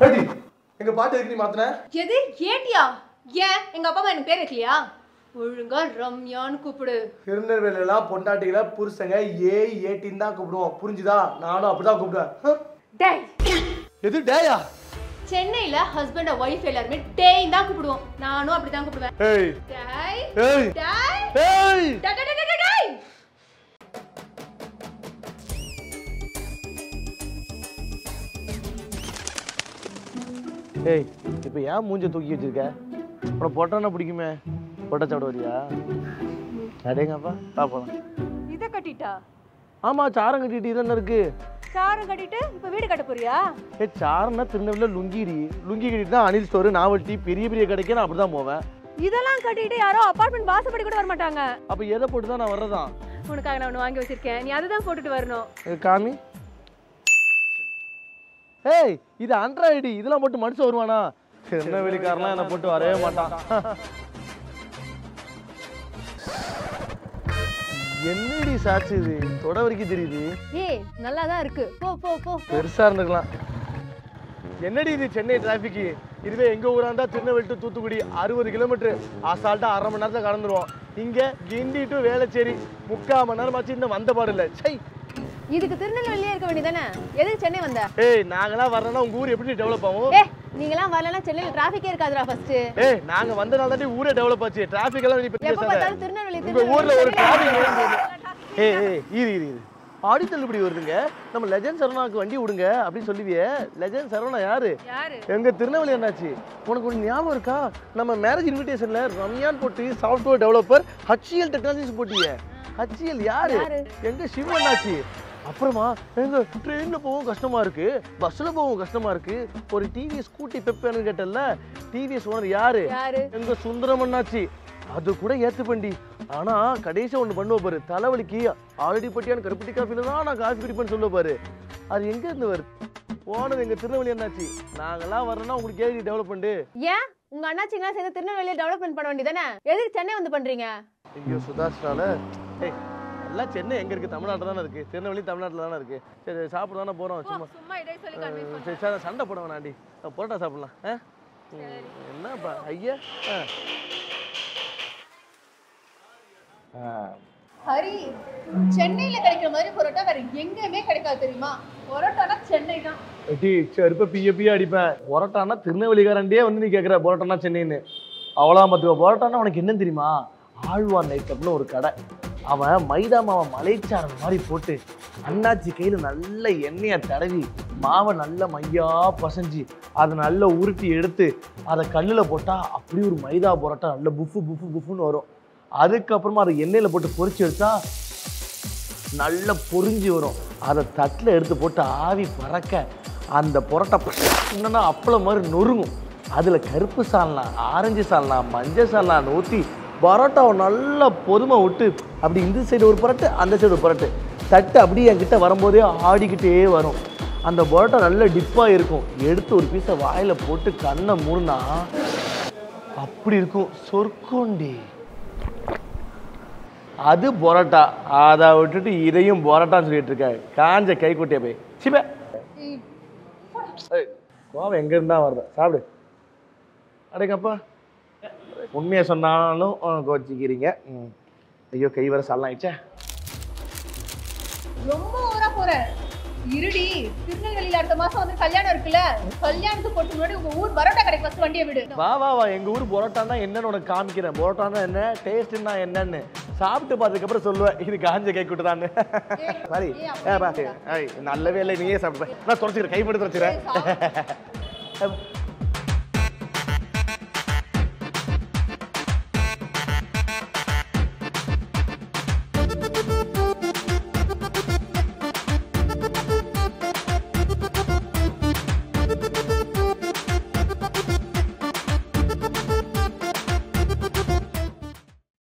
ஏடி எங்க பாட்டு எதுக்கு நீ மாத்தின எது ஏட்டியா ஏன் எங்க அப்பா அம்மா எனக்கு பேர் வைக்கலையா ஒழுங்கா ரம்யான்னு கூப்பிடு திருநெல்வேலியெல்லாம் பொண்டாட்டிகளை புருஷங்க ஏய் ஏட்டின்னு தான் கூப்பிடுவோம் புரிஞ்சுதா நானும் அப்படிதான் கூப்பிடுவேன் ஹம். டேய் எது டேயா சென்னையில ஹஸ்பண்ட் ஒய்ஃப் எல்லாருமே டேய் தான் கூப்பிடுவோம் நானும் அப்படிதான் கூப்பிடுவேன் ஏய் டேய் ஏய் டேய் ஏய் டேய், டேய், டேய், டேய், டேய். ஏய் இப்போ ஏன் மூஞ்ச தூக்கி வச்சிருக்க உனக்கு பொட்டான பிடிக்குமே பொட்டை சாப்பிட வரியா அடேங்கப்பா பாப்போம் இத கட்டிட்டா ஆமா சாரம் கட்டிட்டு தானே இருக்கு சாரம் கட்டிட்டு இப்ப வீடு கட்ட போறியா ஏ சாரம்னா திருநெல்வேலியில் லுங்கிடி லுங்கி கட்டிட்டு தான் அனில் ஸ்டோரு நாவல்ட்டி பெரிய பெரிய கடைக்கு நான் அப்படி தான் போவேன் இதெல்லாம் கட்டிட்டு யாரோ அபார்ட்மெண்ட் வாசப்படி கூட வர மாட்டாங்க அப்போ எதை போட்டு தான் நான் வர்றதான் உனக்காக நான் ஒன்று வாங்கி வச்சிருக்கேன் நீ அதுதான் போட்டுட்டு வரணும் இது காமி ஏய் இது ஆண்ட்ராய்டு இதெல்லாம் போட்டு மனுஷன் வருவானா திருநெல்வேலிக்காரன்லாம் என்னை போட்டு வரவே மாட்டான் என்னடி சாட்சி இது தொட வரைக்கும் தெரியுது ஏய் நல்லா தான் இருக்கு போ போ போ பெருசா இருந்துக்கலாம் என்னடி இது சென்னை டிராஃபிக் இதுவே எங்க ஊரா இருந்தா திருநெல்வேலி to தூத்துக்குடி அறுபது கிலோமீட்டர் அசால்ட்டா அரை மணி நேரத்துல கடந்துருவோம் இங்க கிண்டி டு வேளச்சேரி முக்கால் மணி நேரம் ஆச்சு இன்னும் வந்த பாடு இல்லை சை இதுக்கு திருநெல்வேலியே இருக்க வேண்டியதானே எதுக்கு சென்னை வந்த ஏய் நாங்களாம் வரலன்னா உங்க ஊர் எப்படி டெவலப் ஆகும் ஏ நீங்களாம் வரலன்னா சென்னையில் டிராஃபிக்கே இருக்காதுடா ஃபர்ஸ்ட் ஏய் நாங்க வந்தனால தான் ஊரே டெவலப் ஆச்சு டிராஃபிக் எல்லாம் நீ பத்தி எப்ப பேசாத பார்த்தாலும் திருநெல்வேலி உங்க ஊர்ல ஒரு திருநெல்வேலி டிராஃபிக் ஏய் ஏய் இரு இரு இரு ஆடி தள்ளுபடி வருதுங்க நம்ம லெஜண்ட் சரவணாக்கு வண்டி விடுங்க அப்படின்னு சொல்லுவியே லெஜண்ட் சரவணா யாரு யாரு எங்க திருநெல்வேலி என்னாச்சு உனக்கு ஒரு ஞாபகம் இருக்கா நம்ம மேரேஜ் இன்விடேஷன்ல ரம்யான் போட்டு சாஃப்ட்வேர் டெவலப்பர் ஹச்சிஎல் டெக்னாலஜிஸ் போட்டியே ஹச்சிஎல் யாரு யாரு? எங்க சிவ என்னாச்சு அப்புறமா எங்க ட்ரெயின்ல போகவும் கஷ்டமா இருக்கு பஸ்ல போகவும் கஷ்டமா இருக்கு ஒரு டிவிஎஸ் ஸ்கூட்டி பெப்பேன்னு கேட்டல டிவிஎஸ் ஓனர் யாரு யாரு எங்க சுந்தரம் அண்ணாச்சி அது கூட ஏத்துப்பண்டி ஆனா கடைசியா ஒண்ணு பண்ணுவ பாரு தலைவலிக்கு ஆல்ரெடி பட்டியான கருப்பட்டி காஃபில தான் நான் காஃபி குடிப்பேன்னு சொல்ல பாரு அது எங்க இருந்து வருது போனது எங்க திருநெல்வேலி என்னாச்சு நாங்கெல்லாம் வரணும்னா உங்களுக்கு ஏறி டெவலப்மெண்ட் ஏன் உங்க அண்ணாச்சிங்களாம் சேர்ந்து திருநெல்வேலியை டெவலப்மெண்ட் பண்ண வேண்டியதானே எதுக்கு சென்னை வந்து பண்றீங்க இங்க சுதாஷ்னால ஏய் எல்லாம் சென்னை எங்க இருக்கு தமிழ்நாட்டில் தானே இருக்கு திருநெல்வேலி தமிழ்நாட்டில் தானே இருக்கு சரி சாப்பிட தானே போறோம் சும்மா சும்மா இடை சொல்லி அஹ், சரி சார் சண்டை போட வேணாண்டி அஹ், பரோட்டா சாப்பிடலாம் ஆ ம், என்னப்பா ஐயா ஆ ஆ ஹரி சென்னையில கிடைக்கிற மாதிரி பரோட்டா வேற எங்கேயுமே கிடைக்காது தெரியுமா பரோட்டானா சென்னை தான் டி செருப்ப பிய பிய அடிப்பேன் பரோட்டானா திருநெல்வேலிக்காரண்டியே வந்து நீ கேட்குற பரோட்டானா சென்னைன்னு அவ்வளோ மத்துவ பரோட்டானா உனக்கு என்ன தெரியுமா ஆழ்வார் நைட் கிளப்னு ஒரு கடை அவன் மைதா மாவை மலைச்சாரல் மாதிரி போட்டு அண்ணாச்சி கையில் நல்ல எண்ணெயை தடவி மாவை நல்ல மையா பசைஞ்சு அதை நல்லா உருட்டி எடுத்து அதை கல்லில் போட்டால் அப்படி ஒரு மைதா பரோட்டா நல்ல புஃபு புஃபு புஃபுன்னு வரும் அதுக்கப்புறமா அதை எண்ணெயில் போட்டு பொரிச்சு எடுத்தா நல்லா பொரிஞ்சு வரும் அதை தட்டில் எடுத்து போட்டு ஆவி பறக்க அந்த புரோட்டா என்னன்னா அப்பளம் மாதிரி நொறுங்கும் அதில் கருப்பு சால்னா ஆரஞ்சு சால்னா மஞ்சள் சால்னான்னு ஊற்றி பரோட்டாவை நல்லா பொதுமை விட்டு அப்படி இந்த சைடு ஒரு புரட்டு அந்த சைடு ஒரு புரட்டு தட்டு அப்படியே என்கிட்ட வரும்போதே ஆடிக்கிட்டே வரும் அந்த பரோட்டா நல்ல டிப்பாக இருக்கும் எடுத்து ஒரு பீஸை வாயில் போட்டு கண்ணை மூடுனா அப்படி இருக்கும் சொர்க்கோண்டி அது பரோட்டா அதை விட்டுட்டு இதையும் பரோட்டான்னு சொல்லிட்டு இருக்க காஞ்ச கை குட்டிய போய் சிப கோவம் எங்க இருந்தா வருது சாப்பிடு அடேங்கப்பா உண்மையை சொன்னாலும் அஹ், கோச்சிக்கிறீங்க ம். ஐயோ கை வர சல்லாயிடுச்சே ரொம்ப ஊரா போற இருடி திருநெல்வேலியில அடுத்த மாசம் வந்து கல்யாணம் இருக்குல்ல கல்யாணத்துக்கு போட்டு முன்னாடி உங்க ஊர் பரோட்டா கடைக்கு ஃபர்ஸ்ட் வண்டியை விடு வா வா வா எங்க ஊர் பரோட்டான்னா என்னன்னு உனக்கு காமிக்கிறேன் பரோட்டான்னா என்ன டேஸ்ட்னா என்னன்னு சாப்பிட்டு பார்த்ததுக்கப்புறம் சொல்லுவேன் இது காஞ்ச கை குட்டு தான் சாரி ஏய், ஏ, பா, ஏய், நல்லவே இல்லை நீயே சாப்பிடுறேன் நான் தொடச்சிக்கிறேன் கை மட்டும் தொடச்சிக்கிறேன்